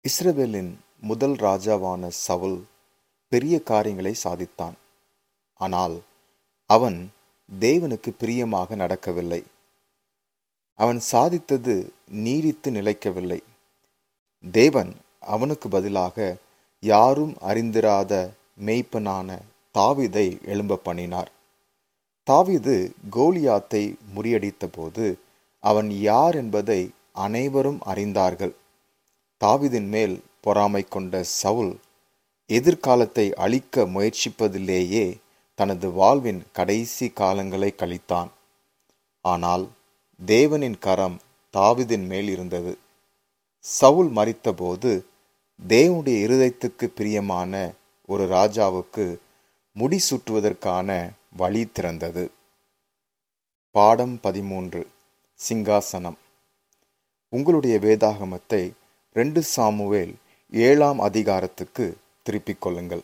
இஸ்ரவேலின் முதல் ராஜாவான சவுல் பெரிய காரியங்களை சாதித்தான் ஆனால் அவன் தேவனுக்கு பிரியமாக நடக்கவில்லை அவன் சாதித்தது நீடித்து நிலைக்கவில்லை தேவன் அவனுக்கு பதிலாக யாரும் அறிந்திராத மெய்ப்பனான தாவிதை எழும்ப பண்ணினார் தாவிது கோலியாத்தை முறியடித்தபோது அவன் யார் என்பதை அனைவரும் அறிந்தார்கள் தாவிதின் மேல் பொறாமை கொண்ட சவுல் எதிர்காலத்தை அழிக்க முயற்சிப்பதிலேயே தனது வாழ்வின் கடைசி காலங்களை கழித்தான் ஆனால் தேவனின் கரம் தாவிதின் மேல் இருந்தது சவுல் மறித்தபோது தேவனுடைய இருதயத்துக்கு பிரியமான ஒரு ராஜாவுக்கு முடிசூட்டுவதற்கான வழி திறந்தது பாடம் பதிமூன்று சிங்காசனம் உங்களுடைய வேதாகமத்தை ரெண்டு சாமுவேல் ஏழாம் அதிகாரத்துக்கு திருப்பிக் கொள்ளுங்கள்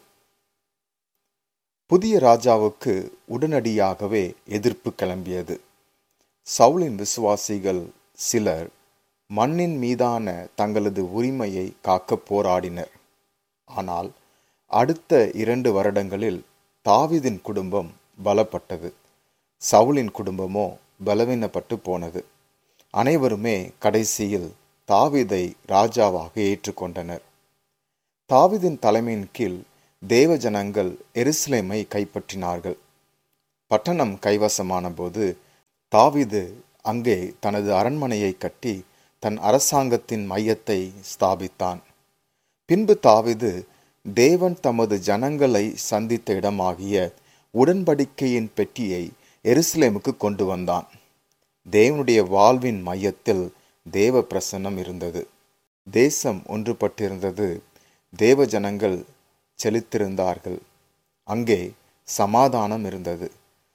புதிய ராஜாவுக்கு உடனடியாகவே எதிர்ப்பு கிளம்பியது சவுலின் விசுவாசிகள் சிலர் மண்ணின் மீதான தங்களது உரிமையை காக்க போராடினர் ஆனால் அடுத்த இரண்டு வருடங்களில் தாவிதின் குடும்பம் பலப்பட்டது சவுலின் குடும்பமோ பலவீனப்பட்டு போனது அனைவருமே கடைசியில் தாவிதை ராஜாவாக ஏற்றுக்கொண்டனர் தாவிதின் தலைமையின் கீழ் தேவ ஜனங்கள் எருசலேமை கைப்பற்றினார்கள் பட்டணம் கைவசமான போது தாவிது அங்கே தனது அரண்மனையை கட்டி தன் அரசாங்கத்தின் மையத்தை ஸ்தாபித்தான் பின்பு தாவிது தேவன் தமது ஜனங்களை சந்தித்த இடமாகிய உடன்படிக்கையின் பெட்டியை எருசலேமுக்கு கொண்டு வந்தான் தேவனுடைய வாழ்வின் மையத்தில் தேவ பிரசன்னம் இருந்தது தேசம் ஒன்றுபட்டிருந்தது தேவ ஜனங்கள் செலுத்திருந்தார்கள் அங்கே சமாதானம் இருந்தது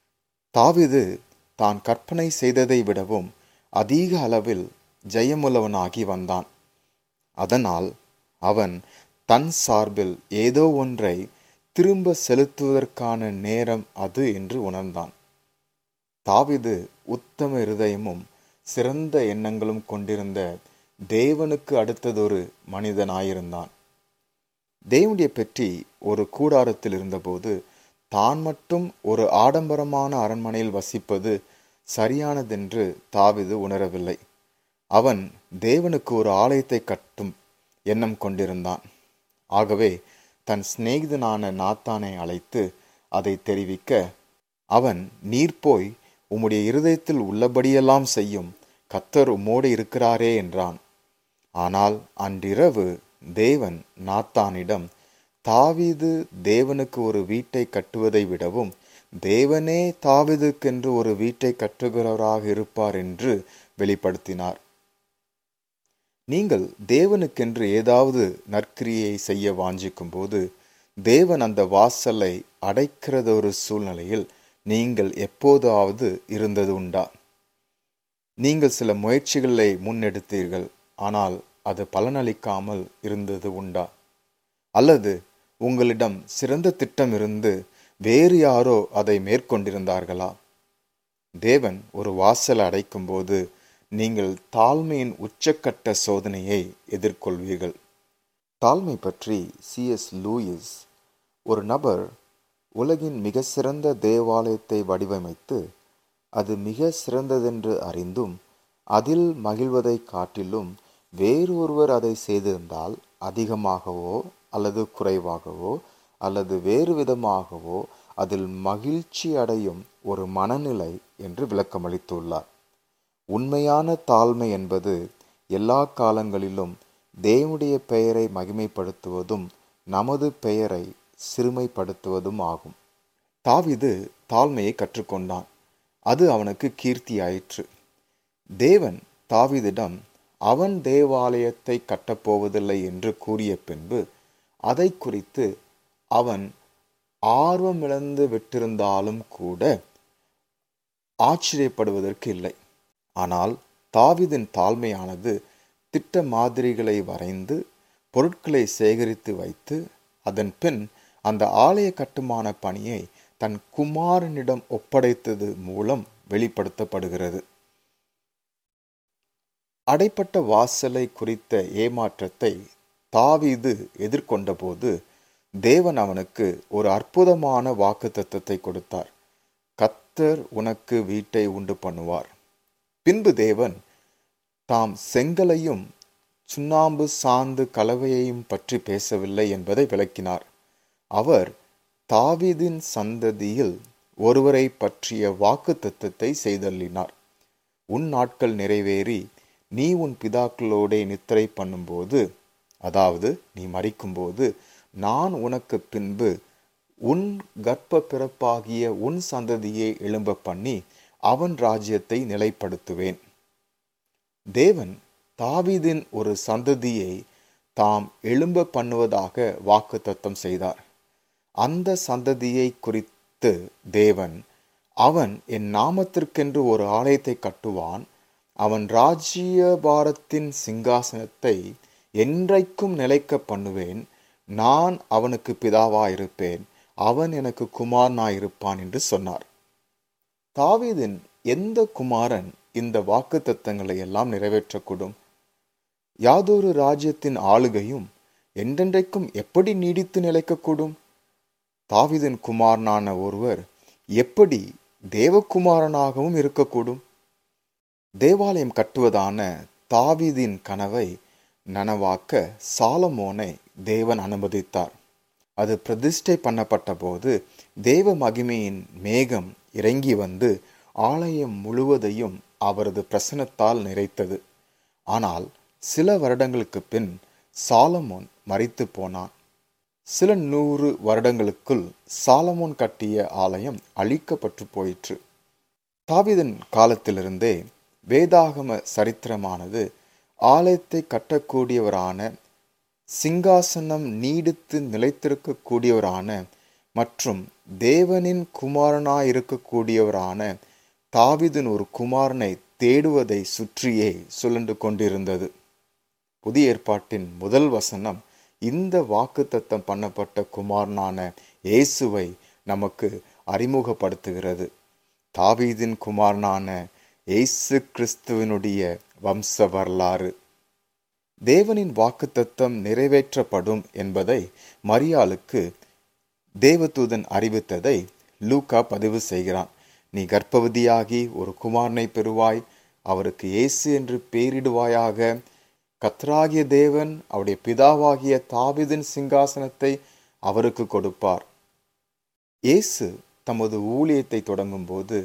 தாவிது தான் கற்பனை செய்ததை விடவும் அதிக அளவில் ஜெயமுள்ளவனாகி வந்தான் அதனால் அவன் தன் சார்பில் ஏதோ ஒன்றை திரும்ப செலுத்துவதற்கான நேரம் அது என்று உணர்ந்தான் தாவிது உத்தம இருதயமும் சிறந்த எண்ணங்களும் கொண்டிருந்த தேவனுக்கு அடுத்ததொரு மனிதனாயிருந்தான் தேவனுடைய பெற்றி ஒரு கூடாரத்தில் இருந்தபோது தான் மட்டும் ஒரு ஆடம்பரமான அரண்மனையில் வசிப்பது சரியானதென்று தாவிது உணரவில்லை அவன் தேவனுக்கு ஒரு ஆலயத்தை கட்டும் எண்ணம் கொண்டிருந்தான் ஆகவே தன் சிநேகிதனான நாத்தானை அழைத்து அதை தெரிவிக்க அவன் நீர் போய் உம்முடைய இருதயத்தில் உள்ளபடியெல்லாம் செய்யும் கத்தர் உம்மோடு இருக்கிறாரே என்றான் ஆனால் அன்றிரவு தேவன் நாத்தானிடம் தாவீது தேவனுக்கு ஒரு வீட்டை கட்டுவதை விடவும் தேவனே தாவிதுக்கென்று ஒரு வீட்டை கட்டுகிறவராக இருப்பார் என்று வெளிப்படுத்தினார் நீங்கள் தேவனுக்கென்று ஏதாவது நற்கிரியை செய்ய வாஞ்சிக்கும் போது தேவன் அந்த வாசலை அடைக்கிறத ஒரு சூழ்நிலையில் நீங்கள் எப்போதாவது இருந்தது உண்டா நீங்கள் சில முயற்சிகளை முன்னெடுத்தீர்கள் ஆனால் அது பலனளிக்காமல் இருந்தது உண்டா அல்லது உங்களிடம் சிறந்த திட்டம் இருந்து வேறு யாரோ அதை மேற்கொண்டிருந்தார்களா தேவன் ஒரு வாசல் அடைக்கும் போது நீங்கள் தாழ்மையின் உச்சக்கட்ட சோதனையை எதிர்கொள்வீர்கள் தாழ்மை பற்றி சி எஸ் லூயிஸ் ஒரு நபர் உலகின் மிக சிறந்த தேவாலயத்தை வடிவமைத்து அது மிக சிறந்ததென்று அறிந்தும் அதில் மகிழ்வதை காட்டிலும் வேறொருவர் அதை செய்திருந்தால் அதிகமாகவோ அல்லது குறைவாகவோ அல்லது வேறு விதமாகவோ அதில் மகிழ்ச்சி அடையும் ஒரு மனநிலை என்று விளக்கமளித்துள்ளார் உண்மையான தாழ்மை என்பது எல்லா காலங்களிலும் தேவனுடைய பெயரை மகிமைப்படுத்துவதும் நமது பெயரை சிறுமைப்படுத்துவதும் ஆகும் தாவிது தாழ்மையை கற்றுக்கொண்டான் அது அவனுக்கு கீர்த்தி ஆயிற்று தேவன் தாவிதிடம் அவன் தேவாலயத்தை கட்டப்போவதில்லை என்று கூறிய பின்பு அதை குறித்து அவன் ஆர்வமிழந்து விட்டிருந்தாலும் கூட ஆச்சரியப்படுவதற்கு இல்லை ஆனால் தாவிதின் தாழ்மையானது திட்ட மாதிரிகளை வரைந்து பொருட்களை சேகரித்து வைத்து அதன் பின் அந்த ஆலய கட்டுமான பணியை தன் குமாரனிடம் ஒப்படைத்தது மூலம் வெளிப்படுத்தப்படுகிறது அடைப்பட்ட வாசலை குறித்த ஏமாற்றத்தை தாவீது எதிர்கொண்டபோது தேவன் அவனுக்கு ஒரு அற்புதமான வாக்குத்தத்தத்தை கொடுத்தார் கத்தர் உனக்கு வீட்டை உண்டு பண்ணுவார் பின்பு தேவன் தாம் செங்கலையும் சுண்ணாம்பு சாந்து கலவையையும் பற்றி பேசவில்லை என்பதை விளக்கினார் அவர் தாவீதின் சந்ததியில் ஒருவரை பற்றிய வாக்கு தத்துவத்தை செய்தள்ளினார் உன் நாட்கள் நிறைவேறி நீ உன் பிதாக்களோடே நித்திரை பண்ணும்போது அதாவது நீ மறிக்கும்போது நான் உனக்கு பின்பு உன் கர்ப்ப பிறப்பாகிய உன் சந்ததியை எழும்ப பண்ணி அவன் ராஜ்யத்தை நிலைப்படுத்துவேன் தேவன் தாவீதின் ஒரு சந்ததியை தாம் எழும்ப பண்ணுவதாக வாக்கு தத்தம் செய்தார் அந்த சந்ததியை குறித்து தேவன் அவன் என் நாமத்திற்கென்று ஒரு ஆலயத்தை கட்டுவான் அவன் ராஜ்யபாரத்தின் சிங்காசனத்தை என்றைக்கும் நிலைக்க பண்ணுவேன் நான் அவனுக்கு பிதாவாயிருப்பேன் அவன் எனக்கு குமாரனாயிருப்பான் என்று சொன்னார் தாவீதின் எந்த குமாரன் இந்த வாக்கு தத்தங்களை எல்லாம் நிறைவேற்றக்கூடும் யாதொரு ராஜ்யத்தின் ஆளுகையும் என்றென்றைக்கும் எப்படி நீடித்து நிலைக்கக்கூடும் தாவிதின் குமாரனான ஒருவர் எப்படி தேவகுமாரனாகவும் இருக்கக்கூடும் தேவாலயம் கட்டுவதான தாவீதின் கனவை நனவாக்க சாலமோனை தேவன் அனுமதித்தார் அது பிரதிஷ்டை பண்ணப்பட்ட போது தேவ மகிமையின் மேகம் இறங்கி வந்து ஆலயம் முழுவதையும் அவரது பிரசனத்தால் நிறைத்தது ஆனால் சில வருடங்களுக்கு பின் சாலமோன் மறித்து போனான் சில நூறு வருடங்களுக்குள் சாலமோன் கட்டிய ஆலயம் அழிக்கப்பட்டு போயிற்று தாவிதன் காலத்திலிருந்தே வேதாகம சரித்திரமானது ஆலயத்தை கட்டக்கூடியவரான சிங்காசனம் நீடித்து நிலைத்திருக்கக்கூடியவரான மற்றும் தேவனின் குமாரனாயிருக்கக்கூடியவரான தாவிதின் ஒரு குமாரனை தேடுவதை சுற்றியே சுழன்று கொண்டிருந்தது புதிய ஏற்பாட்டின் முதல் வசனம் இந்த வாக்குத்தத்தம் பண்ணப்பட்ட குமாரனான இயேசுவை நமக்கு அறிமுகப்படுத்துகிறது தாவீதின் குமாரனான இயேசு கிறிஸ்துவனுடைய வம்ச வரலாறு தேவனின் வாக்குத்தத்தம் நிறைவேற்றப்படும் என்பதை மரியாளுக்கு தேவதூதன் அறிவித்ததை லூக்கா பதிவு செய்கிறான் நீ கர்ப்பவதியாகி ஒரு குமாரனை பெறுவாய் அவருக்கு இயேசு என்று பெயரிடுவாயாக கத்ராகிய தேவன் அவருடைய பிதாவாகிய தாவிதின் சிங்காசனத்தை அவருக்கு கொடுப்பார் இயேசு தமது ஊழியத்தை தொடங்கும்போது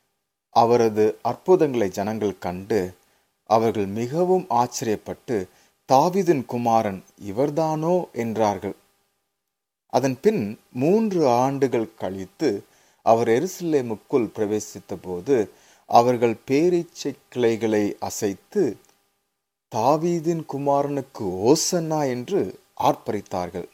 அவரது அற்புதங்களை ஜனங்கள் கண்டு அவர்கள் மிகவும் ஆச்சரியப்பட்டு தாவிதின் குமாரன் இவர்தானோ என்றார்கள் அதன் பின் மூன்று ஆண்டுகள் கழித்து அவர் எருசலேமுக்குள் பிரவேசித்த போது அவர்கள் பேரீச்சை கிளைகளை அசைத்து தாவீதின் குமாரனுக்கு ஓசன்னா என்று ஆர்ப்பரித்தார்கள்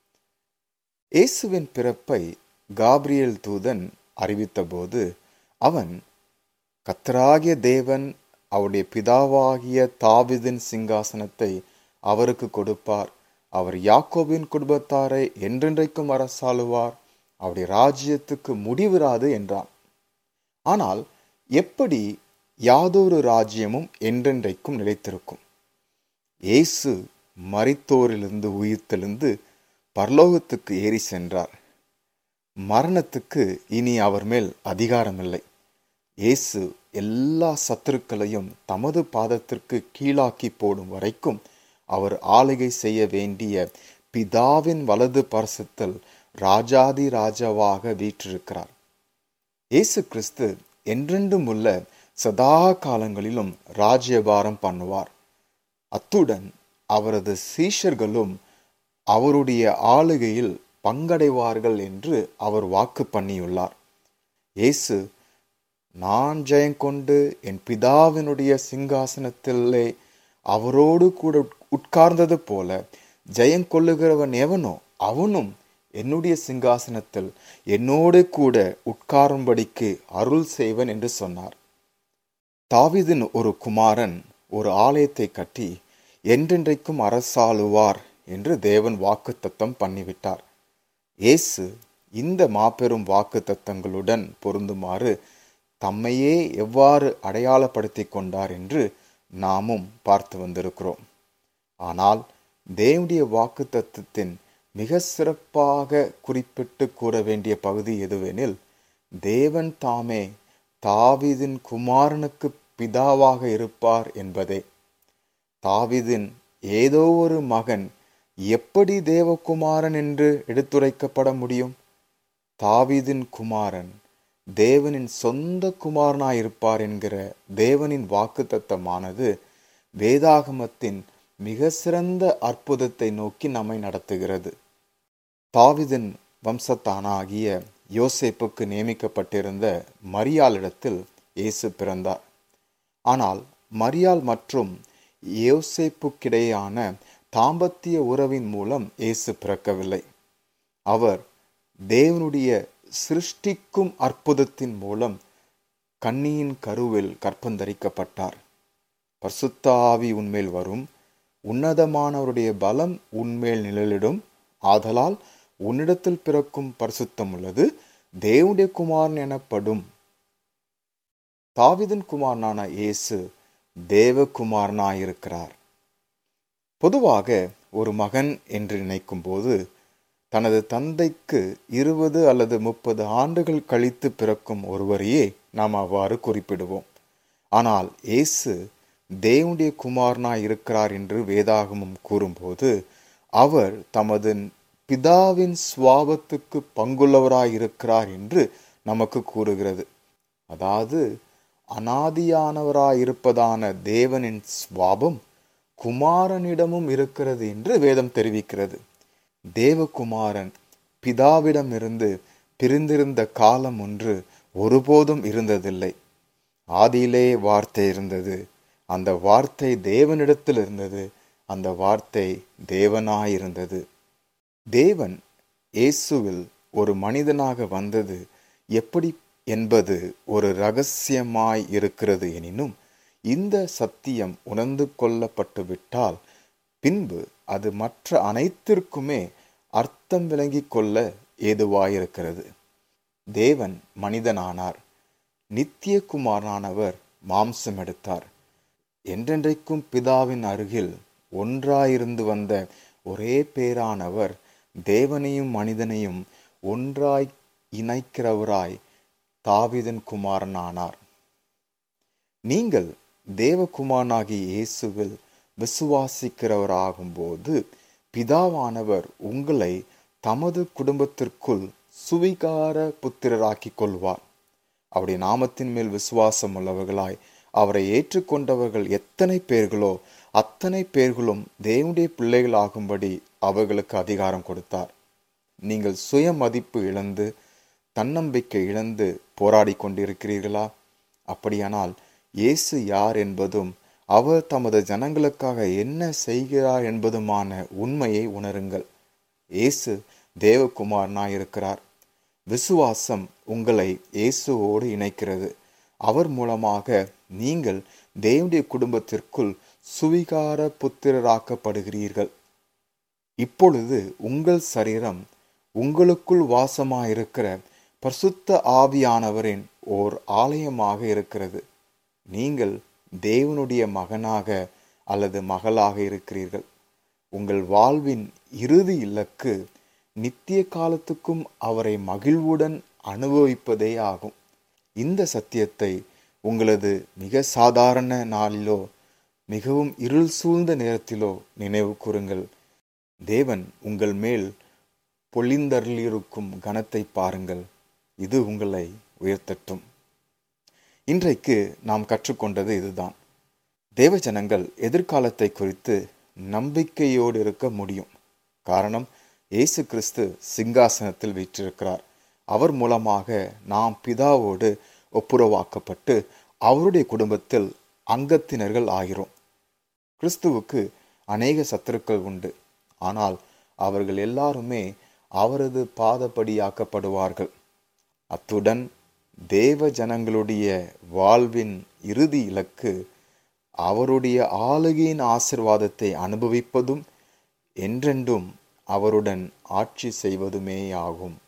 இயேசுவின் பிறப்பை காப்ரியல் தூதன் அறிவித்தபோது அவன் கத்தராகிய தேவன் அவருடைய பிதாவாகிய தாவிதின் சிங்காசனத்தை அவருக்கு கொடுப்பார் அவர் யாக்கோபின் குடும்பத்தாரை என்றென்றைக்கும் அரசாளுவார் அவருடைய ராஜ்யத்துக்கு முடிவிராது என்றான் ஆனால் எப்படி யாதொரு ராஜ்யமும் என்றென்றைக்கும் நிலைத்திருக்கும் இயேசு மரித்தோரிலிருந்து உயிர்த்தெழுந்து பரலோகத்துக்கு ஏறி சென்றார் மரணத்துக்கு இனி அவர் மேல் அதிகாரமில்லை இயேசு எல்லா சத்துருக்களையும் தமது பாதத்திற்கு கீழாக்கி போடும் வரைக்கும் அவர் ஆளுகை செய்ய வேண்டிய பிதாவின் வலது பரசத்தில் ராஜாதி ராஜாவாக வீற்றிருக்கிறார் இயேசு கிறிஸ்து என்றென்றும் உள்ள சதா காலங்களிலும் ராஜ்யபாரம் பண்ணுவார் அத்துடன் அவரது சீஷர்களும் அவருடைய ஆளுகையில் பங்கடைவார்கள் என்று அவர் வாக்கு பண்ணியுள்ளார் இயேசு நான் ஜெயங்கொண்டு என் பிதாவினுடைய சிங்காசனத்திலே அவரோடு கூட உட்கார்ந்தது போல ஜெயங்கொள்ளுகிறவன் எவனோ அவனும் என்னுடைய சிங்காசனத்தில் என்னோடு கூட உட்காரும்படிக்கு அருள் செய்வன் என்று சொன்னார் தாவிதின் ஒரு குமாரன் ஒரு ஆலயத்தை கட்டி என்றென்றைக்கும் அரசாளுவார் என்று தேவன் வாக்கு தத்தம் பண்ணிவிட்டார் இயேசு இந்த மாபெரும் வாக்கு தத்தங்களுடன் பொருந்துமாறு தம்மையே எவ்வாறு அடையாளப்படுத்தி கொண்டார் என்று நாமும் பார்த்து வந்திருக்கிறோம் ஆனால் தேவனுடைய வாக்கு தத்துவத்தின் மிக சிறப்பாக குறிப்பிட்டு கூற வேண்டிய பகுதி எதுவெனில் தேவன் தாமே தாவீதின் குமாரனுக்கு பிதாவாக இருப்பார் என்பதே தாவீதின் ஏதோ ஒரு மகன் எப்படி தேவகுமாரன் என்று எடுத்துரைக்கப்பட முடியும் தாவீதின் குமாரன் தேவனின் சொந்த குமாரனாயிருப்பார் என்கிற தேவனின் வாக்கு தத்தமானது வேதாகமத்தின் மிக சிறந்த அற்புதத்தை நோக்கி நம்மை நடத்துகிறது தாவிதின் வம்சத்தானாகிய யோசேப்புக்கு நியமிக்கப்பட்டிருந்த மரியாளிடத்தில் இயேசு பிறந்தார் ஆனால் மரியாள் மற்றும் யோசேப்புக்கிடையான தாம்பத்திய உறவின் மூலம் இயேசு பிறக்கவில்லை அவர் தேவனுடைய சிருஷ்டிக்கும் அற்புதத்தின் மூலம் கண்ணியின் கருவில் கற்பந்தரிக்கப்பட்டார் பரிசுத்த ஆவி உன்மேல் வரும் உன்னதமானவருடைய பலம் உன்மேல் நிழலிடும் ஆதலால் உன்னிடத்தில் பிறக்கும் பரிசுத்தம் உள்ளது தேவனுடைய குமாரன் எனப்படும் தாவிதன் குமாரனான இயேசு தேவகுமாரனாயிருக்கிறார் பொதுவாக ஒரு மகன் என்று நினைக்கும் போது தனது தந்தைக்கு இருபது அல்லது முப்பது ஆண்டுகள் கழித்து பிறக்கும் ஒருவரையே நாம் அவ்வாறு குறிப்பிடுவோம் ஆனால் இயேசு தேவனுடைய குமாரனாய் இருக்கிறார் என்று வேதாகமம் கூறும்போது அவர் தமது பிதாவின் சுவாபத்துக்கு பங்குள்ளவராய் இருக்கிறார் என்று நமக்கு கூறுகிறது அதாவது அனாதியானவராய் இருப்பதான தேவனின் சுவாபம் குமாரனிடமும் இருக்கிறது என்று வேதம் தெரிவிக்கிறது தேவகுமாரன் பிதாவிடமிருந்து பிரிந்திருந்த காலம் ஒன்று ஒருபோதும் இருந்ததில்லை ஆதியிலே வார்த்தை இருந்தது அந்த வார்த்தை தேவனிடத்தில் இருந்தது அந்த வார்த்தை தேவனாயிருந்தது தேவன் இயேசுவில் ஒரு மனிதனாக வந்தது எப்படி என்பது ஒரு ரகசியமாய் இருக்கிறது எனினும் இந்த சத்தியம் உணர்ந்து கொள்ளப்பட்டு விட்டால் பின்பு அது மற்ற அனைத்திற்குமே அர்த்தம் விளங்கிக் கொள்ள ஏதுவாயிருக்கிறது தேவன் மனிதனானார் நித்திய குமாரனானவர் மாம்சம் எடுத்தார் என்றென்றைக்கும் பிதாவின் அருகில் ஒன்றாயிருந்து வந்த ஒரே பேரானவர் தேவனையும் மனிதனையும் ஒன்றாய் இணைக்கிறவராய் தாவிதன் குமாரனானார் நீங்கள் தேவகுமாரனாகிய இயேசுவில் விசுவாசிக்கிறவராகும்போது பிதாவானவர் உங்களை தமது குடும்பத்திற்குள் சுவிகார புத்திரராக்கிக் கொள்வார் அவருடைய நாமத்தின் மேல் விசுவாசம் உள்ளவர்களாய் அவரை ஏற்றுக்கொண்டவர்கள் எத்தனை பேர்களோ அத்தனை பேர்களும் தேவனுடைய பிள்ளைகளாகும்படி அவர்களுக்கு அதிகாரம் கொடுத்தார் நீங்கள் சுய மதிப்பு இழந்து தன்னம்பிக்கை இழந்து போராடி கொண்டிருக்கிறீர்களா அப்படியானால் இயேசு யார் என்பதும் அவர் தமது ஜனங்களுக்காக என்ன செய்கிறார் என்பதுமான உண்மையை உணருங்கள் இயேசு தேவகுமாரனாயிருக்கிறார் விசுவாசம் உங்களை இயேசுவோடு இணைக்கிறது அவர் மூலமாக நீங்கள் தேவனுடைய குடும்பத்திற்குள் சுவிகார புத்திரராக்கப்படுகிறீர்கள் இப்பொழுது உங்கள் சரீரம் உங்களுக்குள் வாசமாயிருக்கிற பரிசுத்த ஆவியானவரின் ஓர் ஆலயமாக இருக்கிறது நீங்கள் தேவனுடைய மகனாக அல்லது மகளாக இருக்கிறீர்கள் உங்கள் வாழ்வின் இறுதி இலக்கு நித்திய காலத்துக்கும் அவரை மகிழ்வுடன் அனுபவிப்பதே ஆகும் இந்த சத்தியத்தை உங்களது மிக சாதாரண நாளிலோ மிகவும் இருள் சூழ்ந்த நேரத்திலோ நினைவு கூறுங்கள் தேவன் உங்கள் மேல் பொழிந்தருளிருக்கும் கனத்தை பாருங்கள் இது உங்களை உயர்த்தட்டும் இன்றைக்கு நாம் கற்றுக்கொண்டது இதுதான் தேவஜனங்கள் எதிர்காலத்தை குறித்து நம்பிக்கையோடு இருக்க முடியும் காரணம் இயேசு கிறிஸ்து சிங்காசனத்தில் வீற்றிருக்கிறார் அவர் மூலமாக நாம் பிதாவோடு ஒப்புரவாக்கப்பட்டு அவருடைய குடும்பத்தில் அங்கத்தினர்கள் ஆகிறோம் கிறிஸ்துவுக்கு அநேக சத்துருக்கள் உண்டு ஆனால் அவர்கள் எல்லாருமே அவரது பாதப்படியாக்கப்படுவார்கள் அத்துடன் தேவ ஜனங்களுடைய வாழ்வின் இறுதி இலக்கு அவருடைய ஆளுகையின் ஆசிர்வாதத்தை அனுபவிப்பதும் என்றென்றும் அவருடன் ஆட்சி செய்வதுமேயாகும்